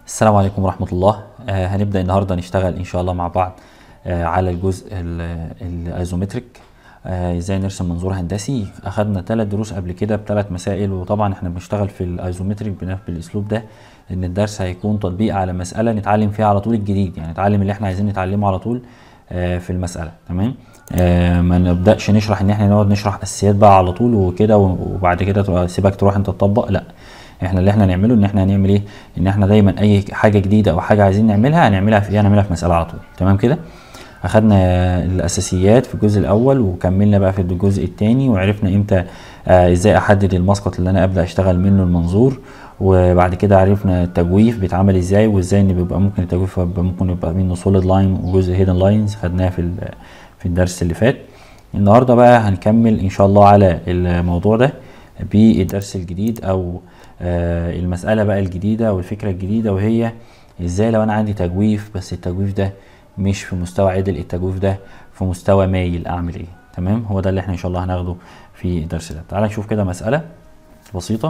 السلام عليكم ورحمة الله آه هنبدأ النهاردة نشتغل إن شاء الله مع بعض آه على الجزء ال- الايزومتريك آه ازاي نرسم منظور هندسي اخدنا ثلاث دروس قبل كده بثلاث مسائل وطبعا احنا بنشتغل في الايزومتريك بنفس بالاسلوب ده ان الدرس هيكون تطبيق على مسألة نتعلم فيها على طول الجديد يعني نتعلم اللي احنا عايزين نتعلمه على طول آه في المسألة تمام آه ما نبدأش نشرح ان احنا نقعد نشرح اساسيات بقى على طول وكده وبعد كده تبقى سيبك تروح انت تطبق لا احنا اللي احنا نعمله ان احنا هنعمل ايه ان احنا دايما اي حاجه جديده او حاجه عايزين نعملها هنعملها في ايه هنعملها في مساله على طول تمام كده اخدنا الاساسيات في الجزء الاول وكملنا بقى في الجزء الثاني وعرفنا امتى آه ازاي احدد المسقط اللي انا ابدا اشتغل منه المنظور وبعد كده عرفنا التجويف بيتعمل ازاي وازاي ان بيبقى ممكن التجويف يبقى ممكن يبقى منه سوليد لاين وجزء هيدن لاينز خدناها في ال- في الدرس اللي فات النهارده بقى هنكمل ان شاء الله على الموضوع ده بالدرس الجديد او آه المسألة بقى الجديدة والفكرة الجديدة وهي ازاي لو انا عندي تجويف بس التجويف ده مش في مستوى عدل التجويف ده في مستوى مايل اعمل ايه تمام هو ده اللي احنا ان شاء الله هناخده في الدرس ده تعال نشوف كده مسألة بسيطة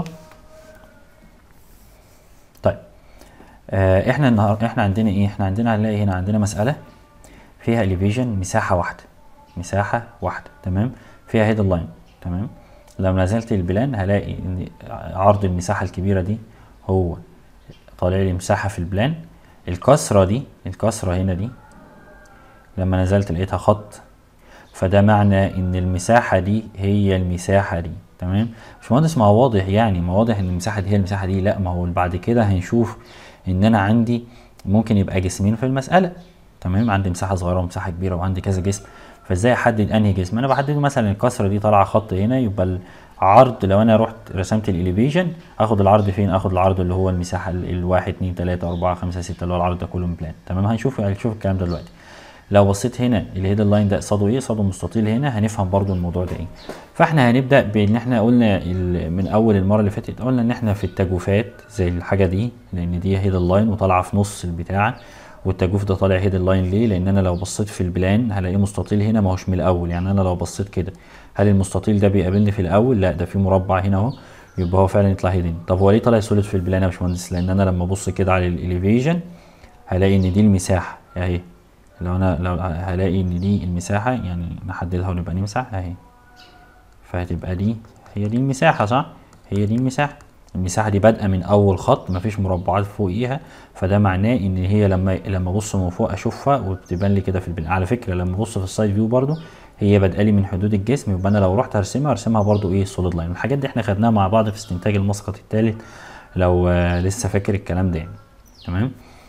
طيب آه احنا النهار احنا عندنا ايه احنا عندنا هنلاقي هنا عندنا مسألة فيها elevation مساحة واحدة مساحة واحدة تمام فيها هيد لاين تمام لو نزلت البلان هلاقي ان عرض المساحة الكبيرة دي هو طالع لي مساحة في البلان الكسرة دي الكسرة هنا دي لما نزلت لقيتها خط فده معنى ان المساحة دي هي المساحة دي تمام مش مهندس ما هو واضح يعني ما واضح ان المساحة دي هي المساحة دي لا ما هو بعد كده هنشوف ان انا عندي ممكن يبقى جسمين في المسألة تمام عندي مساحة صغيرة ومساحة كبيرة وعندي كذا جسم فازاي احدد انهي جسم انا بحدد مثلا الكسرة دي طالعة خط هنا يبقى العرض لو انا رحت رسمت الاليفيشن اخد العرض فين اخد العرض اللي هو المساحة ال- الواحد اتنين تلاتة اربعة خمسة ستة اللي هو العرض ده كله من بلان تمام هنشوف هنشوف الكلام ده دلوقتي لو بصيت هنا الهيد لاين ده قصاده ايه قصاده مستطيل هنا هنفهم برضو الموضوع ده ايه فاحنا هنبدا بان احنا قلنا ال- من اول المره اللي فاتت قلنا ان احنا في التجويفات زي الحاجه دي لان دي هيد لاين وطالعه في نص البتاع والتجويف ده طالع هيد لاين ليه لان انا لو بصيت في البلان هلاقيه مستطيل هنا ما هوش من الاول يعني انا لو بصيت كده هل المستطيل ده بيقابلني في الاول لا ده في مربع هنا اهو يبقى هو فعلا يطلع هيدن طب هو ليه طالع سوليد في البلان يا باشمهندس لان انا لما ابص كده على الاليفيشن هلاقي ان دي المساحه اهي لو انا لو هلاقي ان دي المساحه يعني نحددها ونبقى نمسح اهي فهتبقى دي هي دي المساحه صح هي دي المساحه المساحه دي بادئه من اول خط مفيش مربعات فوقيها فده معناه ان هي لما لما ابص من فوق اشوفها وبتبان لي كده في البناء على فكره لما ابص في السايد فيو برضو هي بادئه لي من حدود الجسم يبقى انا لو رحت ارسمها ارسمها برضو ايه سوليد لاين الحاجات دي احنا خدناها مع بعض في استنتاج المسقط الثالث لو آه لسه فاكر الكلام ده يعني تمام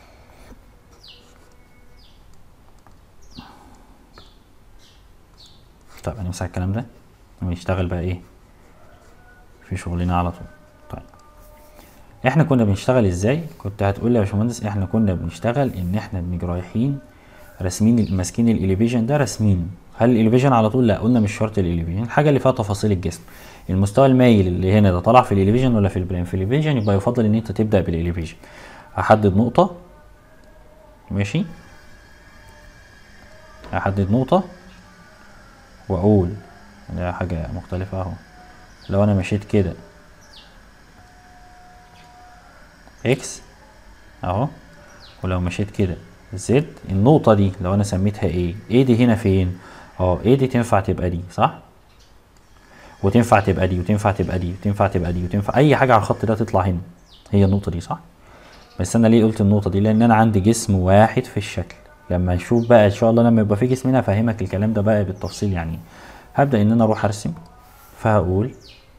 طيب هنمسح الكلام ده ونشتغل بقى ايه في شغلنا على طول طيب احنا كنا بنشتغل ازاي كنت هتقول لي يا باشمهندس احنا كنا بنشتغل ان احنا بنيجي رايحين راسمين ماسكين الاليفيشن ده راسمين هل الاليفيشن على طول لا قلنا مش شرط الاليفيشن الحاجه اللي فيها تفاصيل الجسم المستوى المايل اللي هنا ده طالع في الاليفيشن ولا في البلان في الاليفيشن يبقى يفضل ان انت تبدا بالاليفيشن احدد نقطه ماشي احدد نقطه واقول ده حاجة مختلفة اهو لو انا مشيت كده اكس اهو ولو مشيت كده زد النقطة دي لو انا سميتها ايه ايه دي هنا فين اه ايه دي تنفع تبقى دي صح وتنفع تبقى دي وتنفع تبقى دي وتنفع تبقى دي وتنفع اي حاجة على الخط ده تطلع هنا هي النقطة دي صح بس انا ليه قلت النقطة دي لان انا عندي جسم واحد في الشكل لما نشوف بقى ان شاء الله لما يبقى في جسم هنا افهمك الكلام ده بقى بالتفصيل يعني هبدا ان انا اروح ارسم فهقول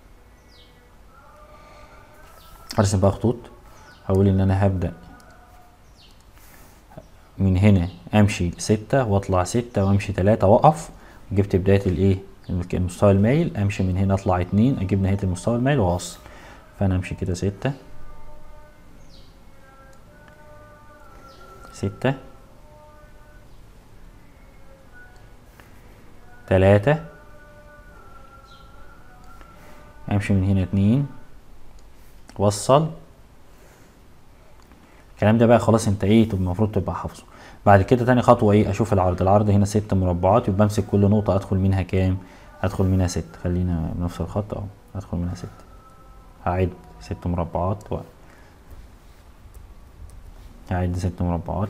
ارسم بقى خطوط هقول ان انا هبدا من هنا امشي ستة واطلع ستة وامشي تلاتة واقف جبت بداية الايه المستوى المايل امشي من هنا اطلع اتنين اجيب نهاية المستوى المايل واوصل فانا امشي كده ستة ستة تلاتة امشي من هنا اتنين وصل الكلام ده بقى خلاص انت ايه تبقى المفروض تبقى حافظه بعد كده تاني خطوة ايه اشوف العرض العرض هنا ست مربعات يبقى امسك كل نقطة ادخل منها كام ادخل منها ست خلينا بنفس الخط اهو ادخل منها ست هعد ست مربعات و... هعد ست مربعات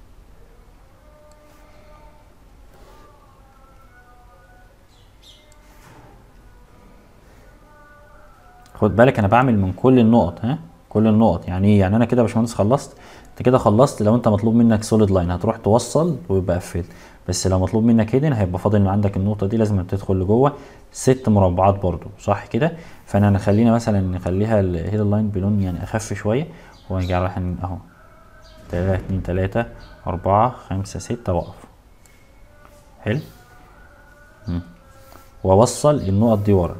خد بالك انا بعمل من كل النقط ها كل النقط يعني ايه يعني انا كده يا باشمهندس خلصت انت كده خلصت لو انت مطلوب منك سوليد لاين هتروح توصل ويبقى قفلت بس لو مطلوب منك هيدن هيبقى فاضل عندك النقطه دي لازم تدخل لجوه ست مربعات برضو صح كده فانا نخلينا مثلا نخليها الهيد لاين بلون يعني اخف شويه وهنجي على اهو تلاتة اتنين تلاتة أربعة خمسة ستة وأقف حلو وأوصل النقط دي ورا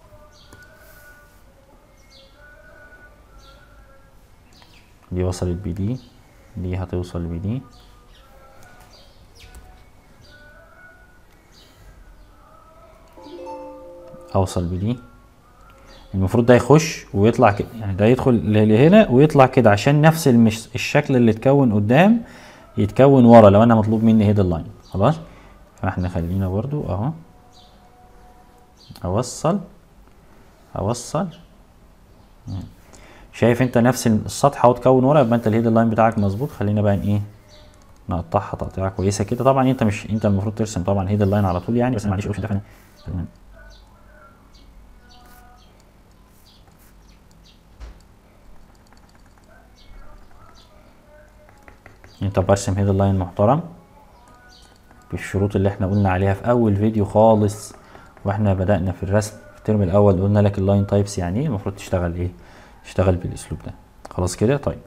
دي وصلت بدي دي هتوصل بدي اوصل بدي المفروض ده يخش ويطلع كده يعني ده يدخل لهنا ويطلع كده عشان نفس المش... الشكل اللي اتكون قدام يتكون ورا لو انا مطلوب مني هيد لاين خلاص فاحنا خلينا برضو اهو اوصل اوصل شايف انت نفس السطح اهو اتكون ورا يبقى انت الهيد لاين بتاعك مظبوط خلينا بقى ايه نقطعها تقطيعه كويسه كده طبعا انت مش انت المفروض ترسم طبعا هيد لاين على طول يعني بس معلش اوبشن ده انت برسم هيد لاين محترم بالشروط اللي احنا قلنا عليها في اول فيديو خالص واحنا بدأنا في الرسم في الترم الاول قلنا لك اللاين تايبس يعني ايه المفروض تشتغل ايه تشتغل بالاسلوب ده خلاص كده طيب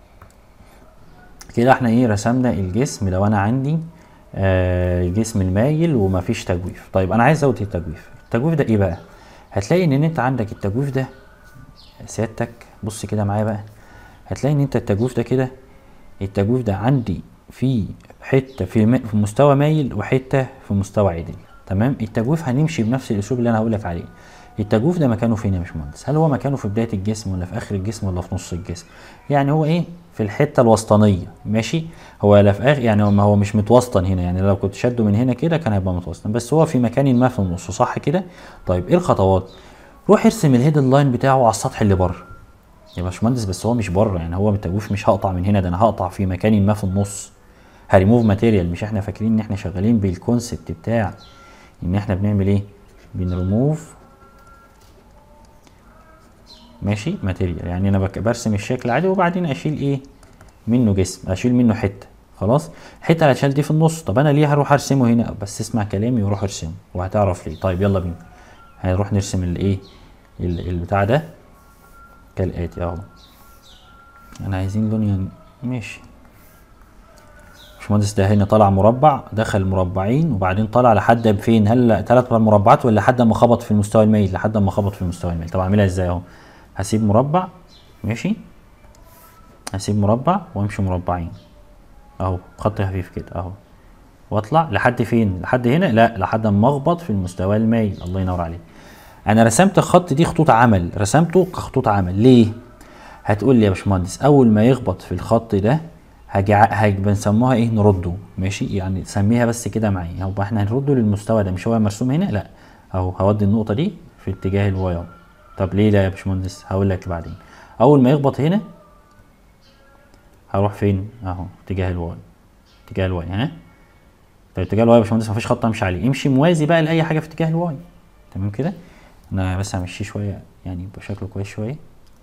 كده احنا ايه رسمنا الجسم لو انا عندي آه الجسم المايل ومفيش تجويف طيب انا عايز ازود التجويف التجويف ده ايه بقى هتلاقي ان انت عندك التجويف ده سيادتك بص كده معايا بقى هتلاقي ان انت التجويف ده كده التجويف ده عندي في حته في, في مستوى مايل وحته في مستوى عدل تمام التجويف هنمشي بنفس الاسلوب اللي انا هقول لك عليه التجويف ده مكانه فين يا باشمهندس هل هو مكانه في بدايه الجسم ولا في اخر الجسم ولا في نص الجسم يعني هو ايه في الحته الوسطانيه ماشي هو لا في اخر يعني ما هو مش متوسطن هنا يعني لو كنت شده من هنا كده كان هيبقى متوسطن بس هو في مكان ما في النص صح كده طيب ايه الخطوات روح ارسم الهيد لاين بتاعه على السطح اللي بره يا باشمهندس بس هو مش بره يعني هو التجويف مش هقطع من هنا ده انا هقطع في مكان ما في النص هريموف ماتيريال مش احنا فاكرين ان احنا شغالين بالكونسبت بتاع ان احنا بنعمل ايه بنريموف ماشي ماتيريال يعني انا برسم الشكل عادي وبعدين اشيل ايه منه جسم اشيل منه حته خلاص الحته اللي هتشال دي في النص طب انا ليه هروح ارسمه هنا بس اسمع كلامي وروح ارسمه وهتعرف ليه طيب يلا بينا هنروح نرسم الايه البتاع ده كالاتي اهو انا عايزين لون يعني ماشي باشمهندس ده هنا طلع مربع دخل مربعين وبعدين طلع لحد فين هل ثلاث مربعات ولا لحد ما خبط في المستوى الميل لحد ما خبط في المستوى الميل طب اعملها ازاي اهو هسيب مربع ماشي هسيب مربع وامشي مربعين اهو خط خفيف كده اهو واطلع لحد فين لحد هنا لا لحد ما اخبط في المستوى المايل الله ينور عليك انا رسمت الخط دي خطوط عمل رسمته كخطوط عمل ليه هتقول لي يا باشمهندس اول ما يخبط في الخط ده هاجي هاجي بنسموها ايه نرده ماشي يعني سميها بس كده معايا هو احنا هنرده للمستوى ده مش هو مرسوم هنا لا اهو هودي النقطه دي في اتجاه الواي اهو طب ليه لا يا باشمهندس هقول لك بعدين اول ما يخبط هنا هروح فين اهو اتجاه الواي اتجاه الواي ها طب اتجاه الواي يا باشمهندس مفيش خط امشي عليه امشي موازي بقى لاي حاجه في اتجاه الواي تمام كده انا بس همشيه شويه يعني بشكله كويس شويه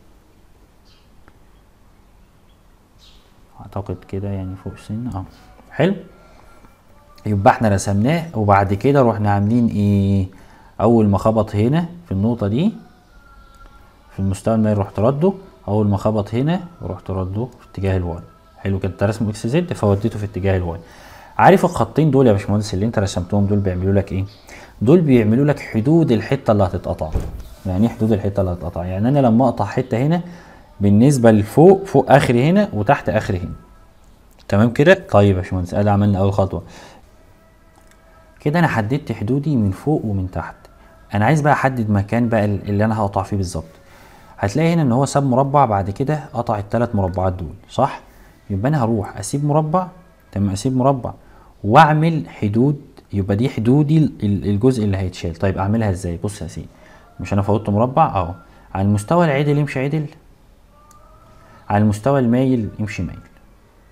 اعتقد كده يعني فوق سن اه حلو يبقى احنا رسمناه وبعد كده رحنا عاملين ايه اول ما خبط هنا في النقطه دي في المستوى المائي رحت رده اول ما خبط هنا رحت رده في اتجاه الواي حلو كده انت رسمه اكس زد فوديته في اتجاه الواي عارف الخطين دول يا باشمهندس اللي انت رسمتهم دول بيعملوا لك ايه دول بيعملوا لك حدود الحته اللي هتتقطع يعني ايه حدود الحته اللي هتتقطع يعني انا لما اقطع حته هنا بالنسبه لفوق فوق اخري هنا وتحت اخري هنا تمام كده طيب يا باشمهندس ادي عملنا اول خطوه كده انا حددت حدودي من فوق ومن تحت انا عايز بقى احدد مكان بقى اللي انا هقطع فيه بالظبط هتلاقي هنا ان هو ساب مربع بعد كده قطع الثلاث مربعات دول صح يبقى انا هروح اسيب مربع تمام اسيب مربع واعمل حدود يبقى دي حدودي الجزء اللي هيتشال طيب اعملها ازاي بص يا سيدي مش انا فوتت مربع اهو على المستوى العدل يمشي عدل على المستوى المايل يمشي مايل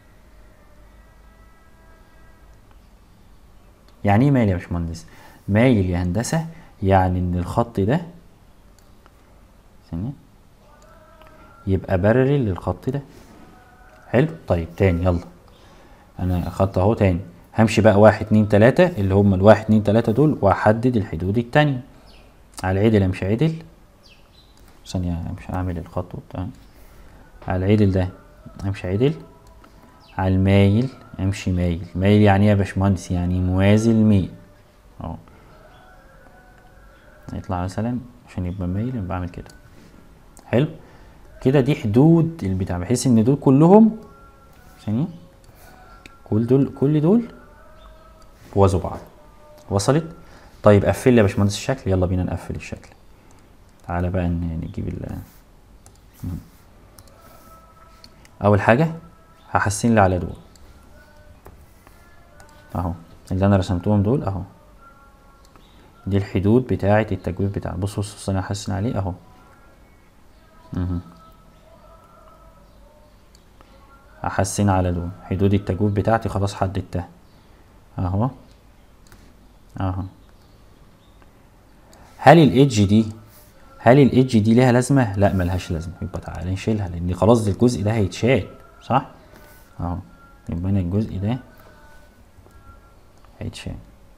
يعني ايه مايل يا باشمهندس مايل يا هندسه يعني ان الخط ده ثانيه يبقى بارلل للخط ده حلو طيب تاني يلا انا خط اهو تاني همشي بقى واحد اتنين تلاتة اللي هم الواحد اتنين تلاتة دول واحدد الحدود التانية على العدل امشي عدل ثانية مش هعمل الخط وبتاع على العدل ده امشي عدل على المايل امشي مايل مايل يعني ايه يا باشمهندس يعني موازي الميل اهو يطلع مثلا عشان يبقى مايل يبقى بعمل كده حلو كده دي حدود البتاع بحيث ان دول كلهم ثانية كل دول كل دول بوازوا بعض وصلت طيب قفل لي يا باشمهندس الشكل يلا بينا نقفل الشكل تعالى بقى نجيب ال اول حاجه هحسن لي على دول اهو اللي انا رسمتهم دول اهو دي الحدود بتاعه التجويف بتاع بص بص بص انا هحسن عليه اهو اهو هحسن على دول حدود التجويف بتاعتي خلاص حددتها اهو اهو هل الايدج دي هل الايدج دي ليها لازمه لا ملهاش لازمه يبقى تعالى نشيلها لان خلاص الجزء ده هيتشال صح اهو يبقى انا الجزء ده هيتشال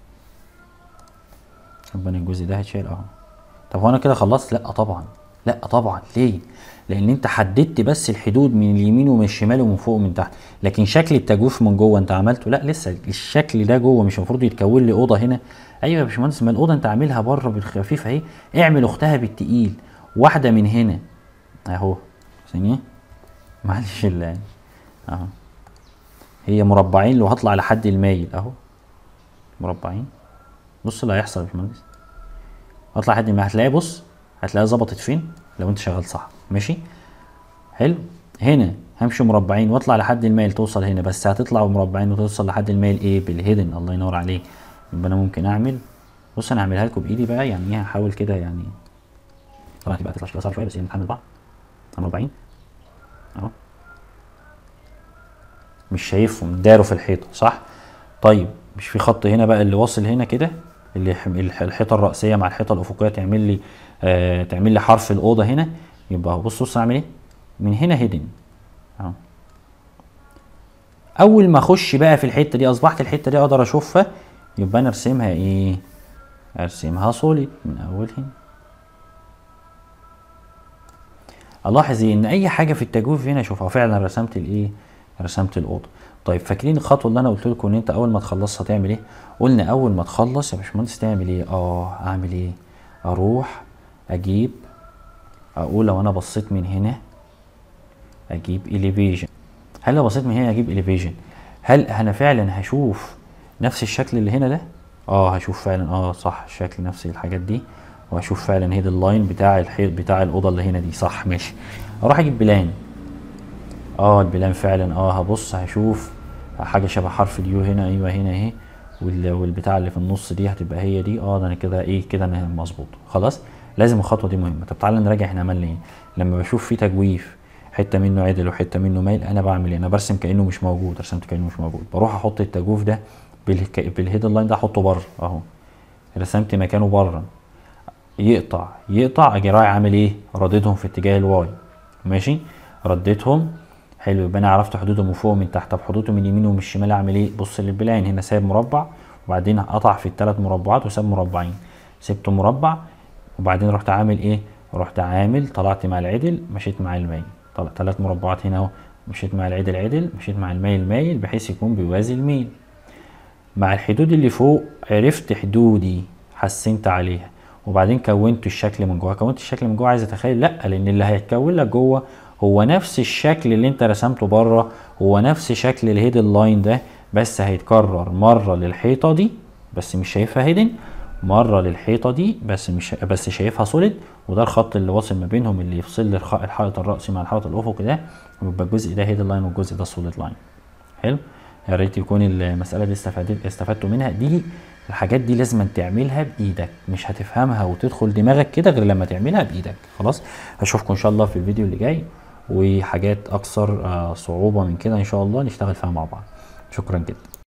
يبقى انا الجزء ده هيتشال اهو طب هو انا كده خلصت لا طبعا لا طبعا ليه لان انت حددت بس الحدود من اليمين ومن الشمال ومن فوق ومن تحت لكن شكل التجويف من جوه انت عملته لا لسه الشكل ده جوه مش المفروض يتكون لي اوضه هنا ايوه يا باشمهندس ما الاوضه انت عاملها بره بالخفيف اهي اعمل اختها بالتقيل واحده من هنا اهو ثانيه معلش ال اهو هي مربعين لو هطلع لحد المايل اهو مربعين بص اللي هيحصل يا باشمهندس هطلع لحد المايل هتلاقي بص هتلاقيها ظبطت فين لو انت شغال صح ماشي حلو هنا همشي مربعين واطلع لحد المايل توصل هنا بس هتطلع مربعين وتوصل لحد المايل ايه بالهيدن الله ينور عليك يبقى انا ممكن اعمل بص انا هعملها لكم بايدي بقى يعني ايه هحاول كده يعني طبعا تبقى تطلع شكلها صعب شويه بس يعني نتحمل بعض مربعين اهو مش شايفهم داروا في الحيطه صح طيب مش في خط هنا بقى اللي واصل هنا كده اللي الحيطه الرئيسيه مع الحيطه الافقيه تعمل لي آه تعمل لي حرف الاوضه هنا يبقى بص بص اعمل ايه من هنا هيدن اهو اول ما اخش بقى في الحته دي اصبحت الحته دي اقدر اشوفها يبقى انا ارسمها ايه ارسمها سوليد من اول هنا الاحظ ان اي حاجه في التجويف هنا اشوفها فعلا رسمت الايه رسمت الاوضه طيب فاكرين الخطوه اللي انا قلت لكم ان انت اول ما تخلصها تعمل ايه قلنا اول ما تخلص يا باشمهندس تعمل ايه اه اعمل ايه اروح اجيب اقول لو انا بصيت من هنا اجيب elevation هل لو بصيت من هنا اجيب elevation هل انا فعلا هشوف نفس الشكل اللي هنا ده اه هشوف فعلا اه صح الشكل نفس الحاجات دي وهشوف فعلا هيد اللاين بتاع الحيط بتاع الاوضه اللي هنا دي صح ماشي اروح اجيب بلان اه البلان فعلا اه هبص هشوف حاجه شبه حرف اليو هنا ايوه هنا اهي والبتاع اللي في النص دي هتبقى هي دي اه ده انا كده ايه كده انا مظبوط خلاص لازم الخطوه دي مهمه طب تعالى نراجع احنا عملنا ايه لما بشوف في تجويف حته منه عدل وحته منه مايل انا بعمل ايه انا برسم كانه مش موجود رسمت كانه مش موجود بروح احط التجويف ده بالهيد لاين ده احطه بره اهو رسمت مكانه بره يقطع يقطع اجي رايح عامل ايه رددهم في اتجاه الواي ماشي رديتهم حلو يبقى انا عرفت حدودهم من فوق ومن تحت طب حدودهم من اليمين ومن الشمال اعمل ايه بص للبلاين هنا سايب مربع وبعدين قطع في الثلاث مربعات وساب مربعين سبت مربع وبعدين رحت عامل ايه رحت عامل طلعت مع العدل مشيت مع المايل طلع ثلاث مربعات هنا اهو مشيت مع العدل عدل مشيت مع المايل مايل بحيث يكون بيوازي الميل مع الحدود اللي فوق عرفت حدودي حسنت عليها وبعدين كونت الشكل من جوه كونت الشكل من جوه عايز اتخيل لا لان اللي هيتكون لك جوه هو نفس الشكل اللي انت رسمته بره هو نفس شكل الهيد لاين ده بس هيتكرر مره للحيطه دي بس مش شايفها هيدن مره للحيطه دي بس مش بس شايفها سوليد وده الخط اللي واصل ما بينهم اللي يفصل لي الحائط الرأسي مع الحائط الافقي ده ويبقى الجزء ده هيد لاين والجزء ده سوليد لاين حلو يا ريت يكون المساله دي استفادت استفدتوا منها دي الحاجات دي لازم تعملها بايدك مش هتفهمها وتدخل دماغك كده غير لما تعملها بايدك خلاص اشوفكم ان شاء الله في الفيديو اللي جاي وحاجات اكثر صعوبه من كده ان شاء الله نشتغل فيها مع بعض شكرا جدا